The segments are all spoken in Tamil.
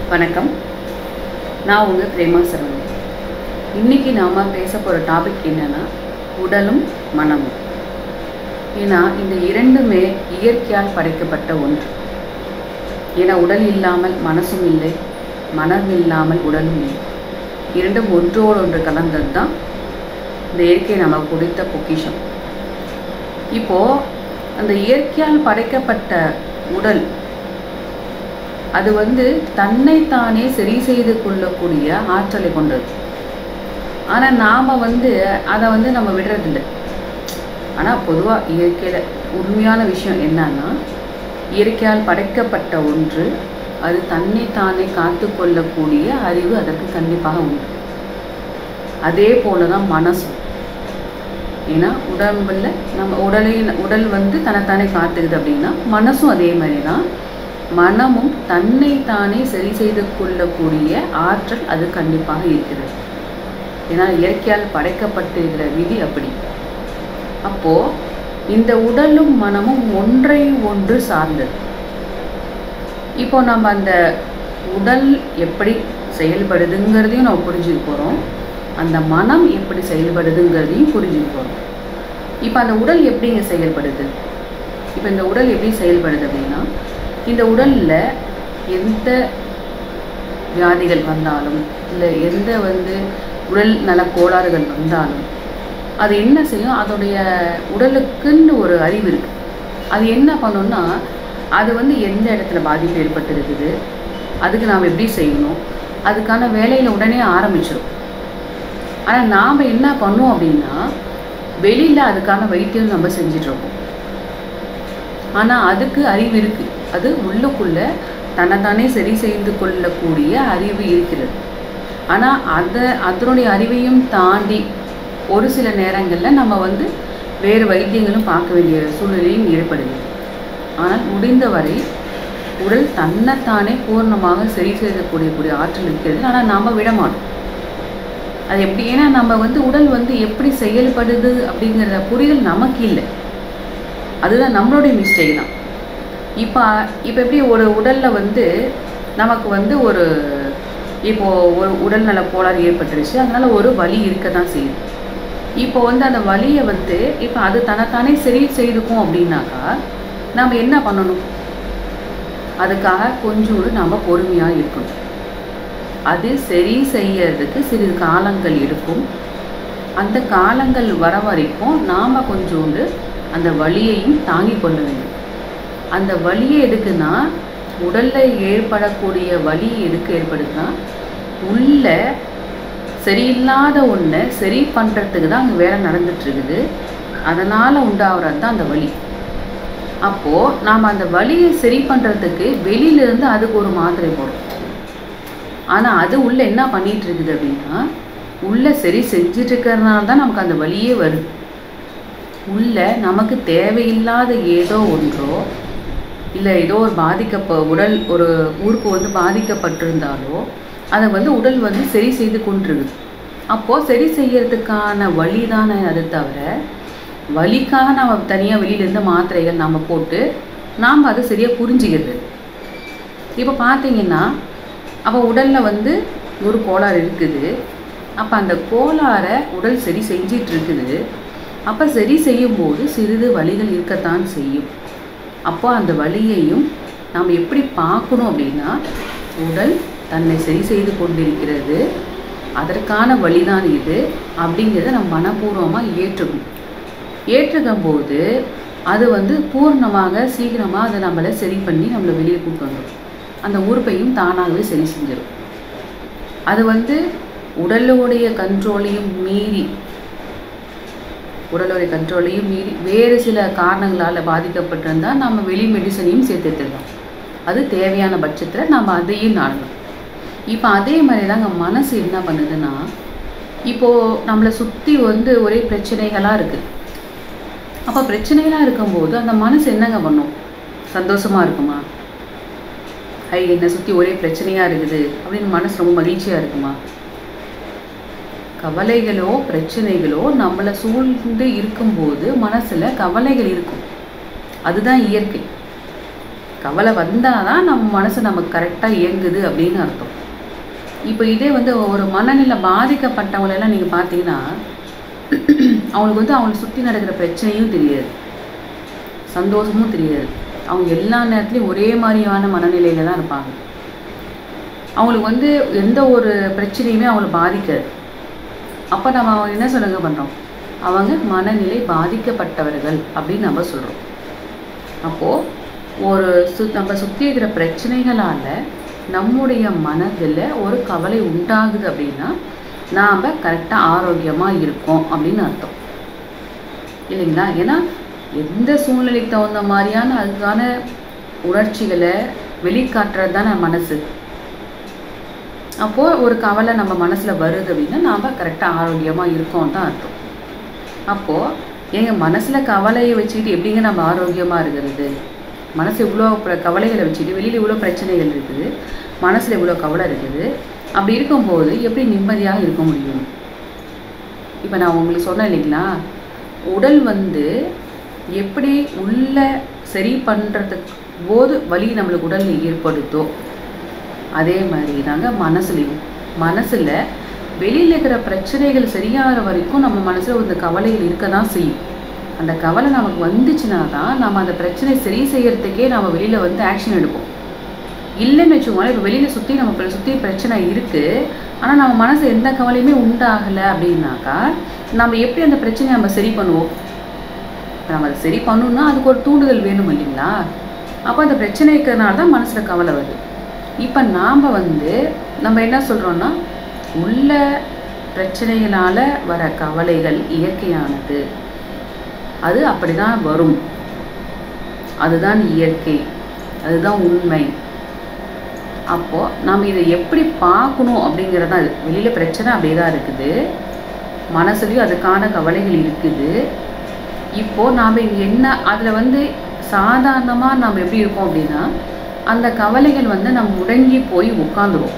வணக்கம் நான் உங்கள் பிரேமா சரவணன் இன்றைக்கி நாம் பேச போகிற டாபிக் என்னென்னா உடலும் மனமும் ஏன்னா இந்த இரண்டுமே இயற்கையால் படைக்கப்பட்ட ஒன்று ஏன்னா உடல் இல்லாமல் மனசும் இல்லை மனம் இல்லாமல் உடலும் இல்லை இரண்டும் ஒன்றோடு ஒன்று கலந்தது தான் இந்த இயற்கை நமக்கு கொடுத்த பொக்கிஷம் இப்போது அந்த இயற்கையால் படைக்கப்பட்ட உடல் அது வந்து தன்னைத்தானே சரி செய்து கொள்ளக்கூடிய ஆற்றலை கொண்டது ஆனால் நாம் வந்து அதை வந்து நம்ம விடுறதில்லை ஆனால் பொதுவாக இயற்கையில் உண்மையான விஷயம் என்னன்னா இயற்கையால் படைக்கப்பட்ட ஒன்று அது தன்னைத்தானே காத்து கொள்ளக்கூடிய அறிவு அதற்கு கண்டிப்பாக உண்டு அதே போல தான் மனசும் ஏன்னா உடம்புல நம்ம உடலை உடல் வந்து தன்னைத்தானே காத்துக்குது அப்படின்னா மனசும் அதே மாதிரி தான் மனமும் தன்னைத்தானே சரி செய்து கொள்ளக்கூடிய ஆற்றல் அது கண்டிப்பாக இருக்கிறது ஏன்னா இயற்கையால் படைக்கப்பட்டிருக்கிற விதி அப்படி அப்போது இந்த உடலும் மனமும் ஒன்றை ஒன்று சார்ந்தது இப்போ நம்ம அந்த உடல் எப்படி செயல்படுதுங்கிறதையும் நம்ம புரிஞ்சுக்க போகிறோம் அந்த மனம் எப்படி செயல்படுதுங்கிறதையும் புரிஞ்சுக்க போகிறோம் இப்போ அந்த உடல் எப்படிங்க செயல்படுது இப்போ இந்த உடல் எப்படி செயல்படுது அப்படின்னா இந்த உடலில் எந்த வியாதிகள் வந்தாலும் இல்லை எந்த வந்து உடல் நல கோளாறுகள் வந்தாலும் அது என்ன செய்யும் அதோடைய உடலுக்குன்னு ஒரு அறிவு இருக்குது அது என்ன பண்ணுன்னா அது வந்து எந்த இடத்துல பாதிப்பு ஏற்பட்டிருக்குது அதுக்கு நாம் எப்படி செய்யணும் அதுக்கான வேலையில் உடனே ஆரம்பிச்சிடும் ஆனால் நாம் என்ன பண்ணுவோம் அப்படின்னா வெளியில் அதுக்கான வைத்தியம் நம்ம செஞ்சிட்ருக்கோம் ஆனால் அதுக்கு அறிவு இருக்குது அது உள்ளுக்குள்ளே தன்னைத்தானே சரி செய்து கொள்ளக்கூடிய அறிவு இருக்கிறது ஆனால் அதை அதனுடைய அறிவையும் தாண்டி ஒரு சில நேரங்களில் நம்ம வந்து வேறு வைத்தியங்களும் பார்க்க வேண்டிய சூழ்நிலையும் ஏற்படுது ஆனால் முடிந்தவரை உடல் தன்னைத்தானே பூர்ணமாக சரி செய்யக்கூடிய கூடிய ஆற்றல் இருக்கிறது ஆனால் நாம் விட மாட்டோம் அது எப்படி ஏன்னா நம்ம வந்து உடல் வந்து எப்படி செயல்படுது அப்படிங்கிற புரிதல் நமக்கு இல்லை அதுதான் நம்மளுடைய மிஸ்டேக் தான் இப்போ இப்போ எப்படி ஒரு உடலில் வந்து நமக்கு வந்து ஒரு இப்போது ஒரு உடல்நல கோளாறு ஏற்பட்டுருச்சு அதனால் ஒரு வலி இருக்க தான் செய்யுது இப்போ வந்து அந்த வலியை வந்து இப்போ அது தன்னைத்தானே சரி செய்துக்கும் அப்படின்னாக்கா நம்ம என்ன பண்ணணும் அதுக்காக கொஞ்சோடு நம்ம பொறுமையாக இருக்கணும் அது சரி செய்யறதுக்கு சிறிது காலங்கள் எடுக்கும் அந்த காலங்கள் வர வரைக்கும் நாம் கொஞ்சோண்டு அந்த வலியையும் தாங்கி கொள்ள வேண்டும் அந்த வலியை எதுக்குன்னா உடலில் ஏற்படக்கூடிய வலி எதுக்கு ஏற்படுதுன்னா உள்ள சரியில்லாத ஒன்றை சரி பண்ணுறதுக்கு தான் அங்கே வேலை நடந்துட்டுருக்குது அதனால் உண்டாகிறது தான் அந்த வலி அப்போது நாம் அந்த வலியை சரி பண்ணுறதுக்கு வெளியிலேருந்து அதுக்கு ஒரு மாத்திரை போடுறோம் ஆனால் அது உள்ளே என்ன பண்ணிகிட்டு இருக்குது அப்படின்னா உள்ளே சரி செஞ்சுட்டு இருக்கிறதுனால தான் நமக்கு அந்த வலியே வருது உள்ள நமக்கு தேவையில்லாத ஏதோ ஒன்றோ இல்லை ஏதோ ஒரு பாதிக்கப்ப உடல் ஒரு உறுப்பு வந்து பாதிக்கப்பட்டிருந்தாலோ அதை வந்து உடல் வந்து சரி செய்து கொண்டிருக்குது அப்போது சரி செய்யறதுக்கான வழி தானே அது தவிர வலிக்காக நம்ம தனியாக வெளியிலேருந்து மாத்திரைகள் நம்ம போட்டு நாம் அதை சரியாக புரிஞ்சுக்கிறது இப்போ பார்த்தீங்கன்னா அப்போ உடலில் வந்து ஒரு கோளாறு இருக்குது அப்போ அந்த கோளாறை உடல் சரி செஞ்சிட்டு இருக்குது அப்போ சரி செய்யும்போது சிறிது வலிகள் இருக்கத்தான் செய்யும் அப்போ அந்த வலியையும் நாம் எப்படி பார்க்கணும் அப்படின்னா உடல் தன்னை சரி செய்து கொண்டிருக்கிறது அதற்கான வழிதான் இது அப்படிங்கிறத நம்ம மனப்பூர்வமாக ஏற்றுக்கணும் ஏற்றுக்கும் போது அது வந்து பூர்ணமாக சீக்கிரமாக அதை நம்மளை சரி பண்ணி நம்மளை வெளியே கூட்டு வந்துடும் அந்த உறுப்பையும் தானாகவே சரி செஞ்சிடும் அது வந்து உடலுடைய கண்ட்ரோலையும் மீறி உடலுடைய கண்ட்ரோலையும் மீறி வேறு சில காரணங்களால் பாதிக்கப்பட்டிருந்தால் நம்ம வெளி மெடிசனையும் சேர்த்துட்டுலாம் அது தேவையான பட்சத்தில் நம்ம அதையும் நாடணும் இப்போ அதே மாதிரி தாங்க மனசு என்ன பண்ணுதுன்னா இப்போது நம்மளை சுற்றி வந்து ஒரே பிரச்சனைகளாக இருக்குது அப்போ பிரச்சனைகளாக இருக்கும்போது அந்த மனசு என்னங்க பண்ணும் சந்தோஷமாக இருக்குமா ஐ என்னை சுற்றி ஒரே பிரச்சனையாக இருக்குது அப்படின்னு மனசு ரொம்ப மகிழ்ச்சியாக இருக்குமா கவலைகளோ பிரச்சனைகளோ நம்மளை சூழ்ந்து இருக்கும்போது மனசில் கவலைகள் இருக்கும் அதுதான் இயற்கை கவலை வந்தால் தான் நம்ம மனசு நமக்கு கரெக்டாக இயங்குது அப்படின்னு அர்த்தம் இப்போ இதே வந்து ஒரு மனநிலை பாதிக்கப்பட்டவங்களெல்லாம் நீங்கள் பார்த்தீங்கன்னா அவங்களுக்கு வந்து அவங்களை சுற்றி நடக்கிற பிரச்சனையும் தெரியாது சந்தோஷமும் தெரியாது அவங்க எல்லா நேரத்துலையும் ஒரே மாதிரியான மனநிலையில தான் இருப்பாங்க அவங்களுக்கு வந்து எந்த ஒரு பிரச்சனையுமே அவங்களை பாதிக்காது அப்போ நம்ம அவங்க என்ன சொல்லுங்க பண்ணுறோம் அவங்க மனநிலை பாதிக்கப்பட்டவர்கள் அப்படின்னு நம்ம சொல்கிறோம் அப்போது ஒரு சு நம்ம சுற்றி இருக்கிற பிரச்சனைகளால் நம்முடைய மனதில் ஒரு கவலை உண்டாகுது அப்படின்னா நாம் கரெக்டாக ஆரோக்கியமாக இருக்கோம் அப்படின்னு அர்த்தம் இல்லைங்களா ஏன்னா எந்த சூழ்நிலைக்கு தகுந்த மாதிரியான அதுக்கான உணர்ச்சிகளை வெளிக்காட்டுறது தானே மனசு அப்போது ஒரு கவலை நம்ம மனசில் வருது அப்படின்னா நாம் கரெக்டாக ஆரோக்கியமாக இருக்கோம் தான் அர்த்தம் அப்போது எங்கள் மனசில் கவலையை வச்சுக்கிட்டு எப்படிங்க நம்ம ஆரோக்கியமாக இருக்கிறது மனசு இவ்வளோ பிர- கவலைகளை வச்சுட்டு வெளியில் இவ்வளோ பிரச்சனைகள் இருக்குது மனசில் இவ்வளோ கவலை இருக்குது அப்படி இருக்கும்போது எப்படி நிம்மதியாக இருக்க முடியும் இப்போ நான் உங்களுக்கு சொன்னேன் இல்லைங்களா உடல் வந்து எப்படி உள்ள சரி பண்ணுறதுக்கு போது வலி நம்மளுக்கு உடலில் ஏற்படுத்தோ அதே மாதிரி தாங்க மனசுலையும் மனசில் வெளியில் இருக்கிற பிரச்சனைகள் சரியாகிற வரைக்கும் நம்ம மனசில் இந்த கவலைகள் இருக்க தான் செய்யும் அந்த கவலை நமக்கு வந்துச்சுன்னா தான் நம்ம அந்த பிரச்சனை சரி செய்யறதுக்கே நம்ம வெளியில் வந்து ஆக்ஷன் எடுப்போம் இல்லைன்னு வச்சுக்கோங்களேன் இப்போ வெளியில் சுற்றி நம்ம சுற்றி பிரச்சனை இருக்குது ஆனால் நம்ம மனசு எந்த கவலையுமே உண்டாகலை அப்படின்னாக்கா நம்ம எப்படி அந்த பிரச்சனையை நம்ம சரி பண்ணுவோம் இப்ப நம்ம அதை சரி பண்ணணும்னா அதுக்கு ஒரு தூண்டுதல் வேணும் இல்லைங்களா அப்போ அந்த பிரச்சனை இருக்கிறதுனால தான் மனசில் கவலை வருது இப்போ நாம் வந்து நம்ம என்ன சொல்கிறோன்னா உள்ள பிரச்சனைகளால் வர கவலைகள் இயற்கையானது அது அப்படி தான் வரும் அதுதான் இயற்கை அதுதான் உண்மை அப்போது நாம் இதை எப்படி பார்க்கணும் அப்படிங்கிறது தான் வெளியில் பிரச்சனை அப்படியே தான் இருக்குது மனசுலையும் அதுக்கான கவலைகள் இருக்குது இப்போது நாம் இங்கே என்ன அதில் வந்து சாதாரணமாக நம்ம எப்படி இருக்கோம் அப்படின்னா அந்த கவலைகள் வந்து நம்ம முடங்கி போய் உட்காந்துரும்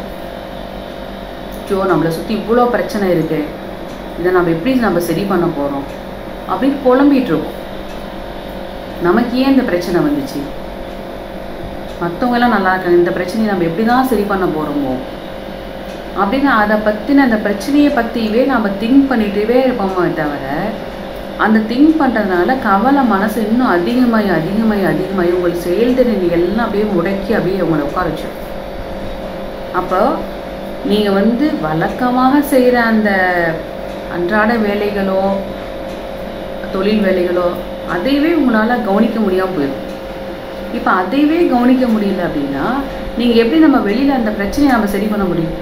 ஐயோ நம்மளை சுற்றி இவ்வளோ பிரச்சனை இருக்கு இதை நம்ம எப்படி நம்ம சரி பண்ண போகிறோம் அப்படின்னு புலம்பிட்டு இருக்கோம் நமக்கு ஏன் இந்த பிரச்சனை வந்துச்சு மற்றவங்க எல்லாம் நல்லா இருக்காங்க இந்த பிரச்சனையை நம்ம எப்படி தான் சரி பண்ண போகிறோமோ அப்படின்னு அதை பற்றின அந்த பிரச்சனையை பற்றியவே நம்ம திங்க் பண்ணிட்டே இருப்போமே தவிர அந்த திங்க் பண்ணுறதுனால கவலை மனசு இன்னும் அதிகமாகி அதிகமாகி அதிகமாகி உங்கள் செயல்திறன் எல்லாம் அப்படியே முடக்கி அப்படியே உங்களை உட்கார வச்சிடும் அப்போ நீங்கள் வந்து வழக்கமாக செய்கிற அந்த அன்றாட வேலைகளோ தொழில் வேலைகளோ அதையவே உங்களால் கவனிக்க முடியாமல் போயிடும் இப்போ அதையவே கவனிக்க முடியல அப்படின்னா நீங்கள் எப்படி நம்ம வெளியில் அந்த பிரச்சனையை நம்ம சரி பண்ண முடியும்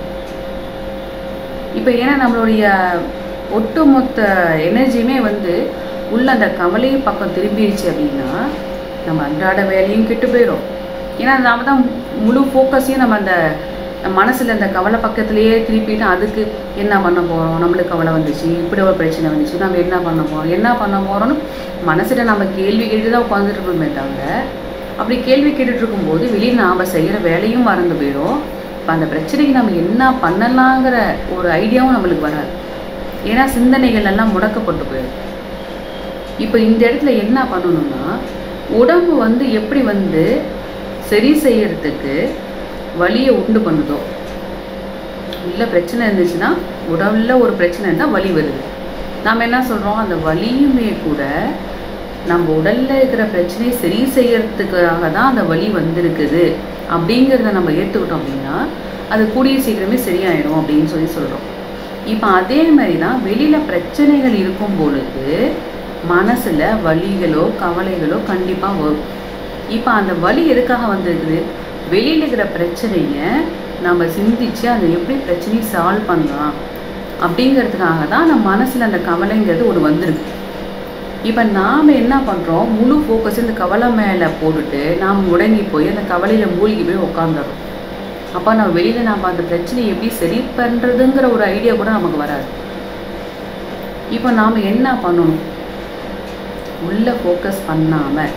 இப்போ ஏன்னா நம்மளுடைய ஒட்டுமொத்த எனர்ஜியுமே வந்து உள்ள அந்த கவலை பக்கம் திரும்பிடுச்சு அப்படின்னா நம்ம அன்றாட வேலையும் கெட்டு போயிடும் ஏன்னா நாம தான் முழு ஃபோக்கஸையும் நம்ம அந்த மனசில் அந்த கவலை பக்கத்துலேயே திருப்பிட்டு அதுக்கு என்ன பண்ண போகிறோம் நம்மளுக்கு கவலை வந்துச்சு இப்படி ஒரு பிரச்சனை வந்துச்சு நம்ம என்ன பண்ண போகிறோம் என்ன பண்ண போகிறோம்னு மனசில் நம்ம கேள்வி கேட்டு தான் உட்காந்துட்டு இருக்கோமே தவிர அப்படி கேள்வி கேட்டுட்டு இருக்கும்போது வெளியில் நாம் செய்கிற வேலையும் மறந்து போயிடும் இப்போ அந்த பிரச்சனைக்கு நம்ம என்ன பண்ணலாங்கிற ஒரு ஐடியாவும் நம்மளுக்கு வராது ஏன்னா சிந்தனைகள் எல்லாம் முடக்கப்பட்டு போயிடும் இப்போ இந்த இடத்துல என்ன பண்ணணும்னா உடம்பு வந்து எப்படி வந்து சரி செய்யறதுக்கு வலியை உண்டு பண்ணுதோ உள்ள பிரச்சனை இருந்துச்சுன்னா உடல்ல ஒரு பிரச்சனை இருந்தால் வலி வருது நாம் என்ன சொல்கிறோம் அந்த வலியுமே கூட நம்ம உடல்ல இருக்கிற பிரச்சனையை சரி செய்யறதுக்காக தான் அந்த வலி வந்திருக்குது அப்படிங்கிறத நம்ம ஏற்றுக்கிட்டோம் அப்படின்னா அது கூடிய சீக்கிரமே சரியாயிடும் அப்படின்னு சொல்லி சொல்கிறோம் இப்போ அதே மாதிரி தான் வெளியில் பிரச்சனைகள் இருக்கும் பொழுது மனசில் வலிகளோ கவலைகளோ கண்டிப்பாக வரும் இப்போ அந்த வலி எதுக்காக வந்திருக்குது வெளியில் இருக்கிற பிரச்சனையை நம்ம சிந்திச்சு அதை எப்படி பிரச்சனையை சால்வ் பண்ணலாம் அப்படிங்கிறதுக்காக தான் நம்ம மனசில் அந்த கவலைங்கிறது ஒரு வந்திருக்கு இப்போ நாம் என்ன பண்ணுறோம் முழு ஃபோக்கஸ் இந்த கவலை மேலே போட்டுட்டு நாம் முடங்கி போய் அந்த கவலையில் மூழ்கி போய் உட்காந்துறோம் அப்போ நம்ம வெளியில் நாம் அந்த பிரச்சனையை எப்படி சரி பண்ணுறதுங்கிற ஒரு ஐடியா கூட நமக்கு வராது இப்போ நாம் என்ன பண்ணணும் உள்ள ஃபோக்கஸ் பண்ணாமல்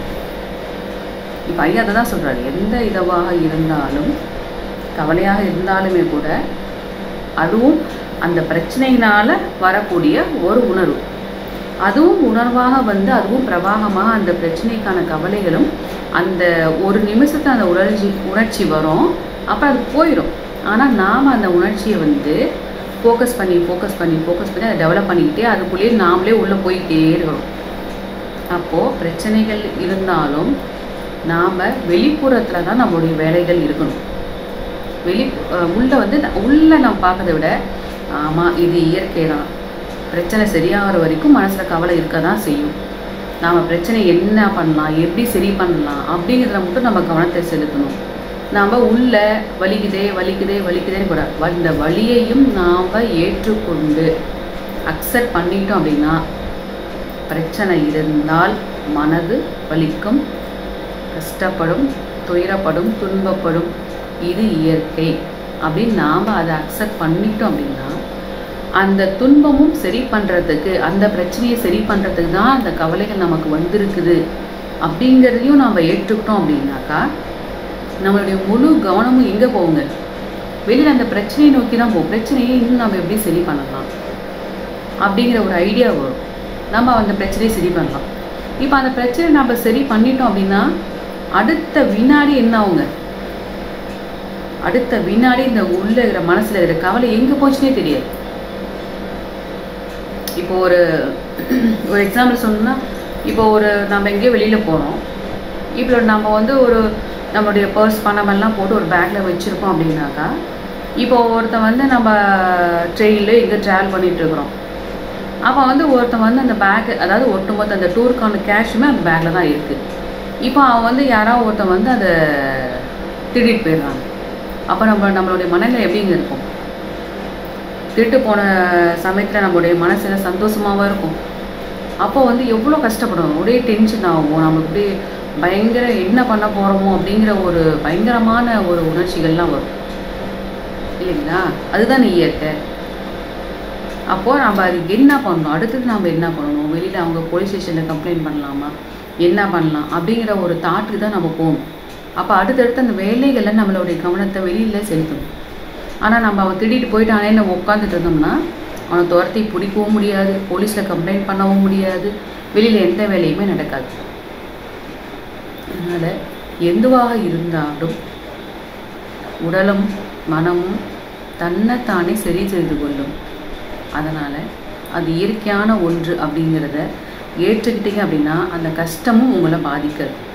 இப்போ ஐயா அதை தான் சொல்கிறாரு எந்த இதுவாக இருந்தாலும் கவலையாக இருந்தாலுமே கூட அதுவும் அந்த பிரச்சனையினால் வரக்கூடிய ஒரு உணர்வு அதுவும் உணர்வாக வந்து அதுவும் பிரவாகமாக அந்த பிரச்சனைக்கான கவலைகளும் அந்த ஒரு நிமிஷத்துல அந்த உணர்ச்சி உணர்ச்சி வரும் அப்புறம் அது போயிடும் ஆனால் நாம் அந்த உணர்ச்சியை வந்து ஃபோக்கஸ் பண்ணி ஃபோக்கஸ் பண்ணி ஃபோக்கஸ் பண்ணி அதை டெவலப் பண்ணிக்கிட்டே அதுக்குள்ளேயே நாமளே உள்ளே போயிட்டே இருக்கிறோம் அப்போது பிரச்சனைகள் இருந்தாலும் நாம் வெளிப்புறத்தில் தான் நம்மளுடைய வேலைகள் இருக்கணும் வெளி அஹ் உள்ள வந்து உள்ளே நம்ம பார்க்கறத விட ஆமாம் இது இயற்கை தான் பிரச்சனை சரியாகிற வரைக்கும் மனசில் கவலை இருக்க தான் செய்யும் நாம் பிரச்சனை என்ன பண்ணலாம் எப்படி சரி பண்ணலாம் அப்படிங்கிறத மட்டும் நம்ம கவனத்தை செலுத்தணும் நாம் உள்ள வலிக்குதே வலிக்குதே வலிக்குதேன்னு கூட வ- இந்த வலியையும் நாம் ஏற்றுக்கொண்டு அக்செப்ட் பண்ணிட்டோம் அப்படின்னா பிரச்சனை இருந்தால் மனது வலிக்கும் கஷ்டப்படும் துயரப்படும் துன்பப்படும் இது இயற்கை அப்படின்னு நாம் அதை அக்செப்ட் பண்ணிட்டோம் அப்படின்னா அந்த துன்பமும் சரி பண்ணுறதுக்கு அந்த பிரச்சனையை சரி பண்ணுறதுக்கு தான் அந்த கவலைகள் நமக்கு வந்திருக்குது அப்படிங்கிறதையும் நாம் ஏற்றுக்கிட்டோம் அப்படின்னாக்கா நம்மளுடைய முழு கவனமும் எங்கே போகுங்க வெளியில் அந்த பிரச்சனையை நோக்கி தான் போகும் பிரச்சனையை இன்னும் நம்ம எப்படி சரி பண்ணலாம் அப்படிங்கிற ஒரு ஐடியா வரும் நம்ம அந்த பிரச்சனையை சரி பண்ணலாம் இப்போ அந்த பிரச்சனையை நம்ம சரி பண்ணிட்டோம் அப்படின்னா அடுத்த வினாடி என்ன ஆகுங்க அடுத்த வினாடி இந்த உள்ள இருக்கிற மனசுல இருக்கிற கவலை எங்க போச்சுனே தெரியாது இப்போ ஒரு ஒரு எக்ஸாம்பிள் சொல்லணும்னா இப்போ ஒரு நம்ம எங்கேயோ வெளியில போறோம் இப்போ நம்ம வந்து ஒரு நம்மளுடைய பர்ஸ் பணமெல்லாம் போட்டு ஒரு பேக்ல வச்சிருக்கோம் அப்படின்னாக்கா இப்போ ஒருத்தன் வந்து நம்ம ட்ரெயினில் எங்கே ட்ராவல் பண்ணிட்டு இருக்கிறோம் அப்போ வந்து ஒருத்தன் வந்து அந்த பேக் அதாவது ஒட்டுமொத்த அந்த டூருக்கான கேஷுமே அந்த பேக்கில் தான் இருக்குது இப்போ அவன் வந்து யாராவது ஒருத்தன் வந்து அதை திருடிட்டு போயிடுறாங்க அப்போ நம்ம நம்மளுடைய மனநிலை எப்படிங்க இருக்கும் திருட்டு போன சமயத்தில் நம்மளுடைய மனசுல சந்தோஷமாகவும் இருக்கும் அப்போ வந்து எவ்வளோ கஷ்டப்படும் ஒரே டென்ஷன் ஆகும் நமக்கு அப்படியே பயங்கர என்ன பண்ண போகிறோமோ அப்படிங்கிற ஒரு பயங்கரமான ஒரு உணர்ச்சிகள்லாம் வரும் இல்லைங்களா அதுதான் இயற்கை அப்போ நம்ம அதுக்கு என்ன பண்ணணும் அடுத்தது நம்ம என்ன பண்ணணும் வெளியில் அவங்க போலீஸ் ஸ்டேஷனில் கம்ப்ளைண்ட் பண்ணலாமா என்ன பண்ணலாம் அப்படிங்கிற ஒரு தாட்டுக்கு தான் நம்ம போகணும் அப்போ அடுத்தடுத்து அந்த வேலைகளில் நம்மளுடைய கவனத்தை வெளியில் செலுத்தணும் ஆனால் நம்ம அவன் திடீர்னு போயிட்டானே நம்ம உட்காந்துட்டு இருந்தோம்னா அவனை துரத்தி பிடிக்கவும் முடியாது போலீஸில் கம்ப்ளைண்ட் பண்ணவும் முடியாது வெளியில் எந்த வேலையுமே நடக்காது அதனால் எதுவாக இருந்தாலும் உடலும் மனமும் தன்னைத்தானே சரி செய்து கொள்ளும் அதனால் அது இயற்கையான ஒன்று அப்படிங்கிறத ஏற்றுக்கிட்டீங்க அப்படின்னா அந்த கஷ்டமும் உங்களை பாதிக்காது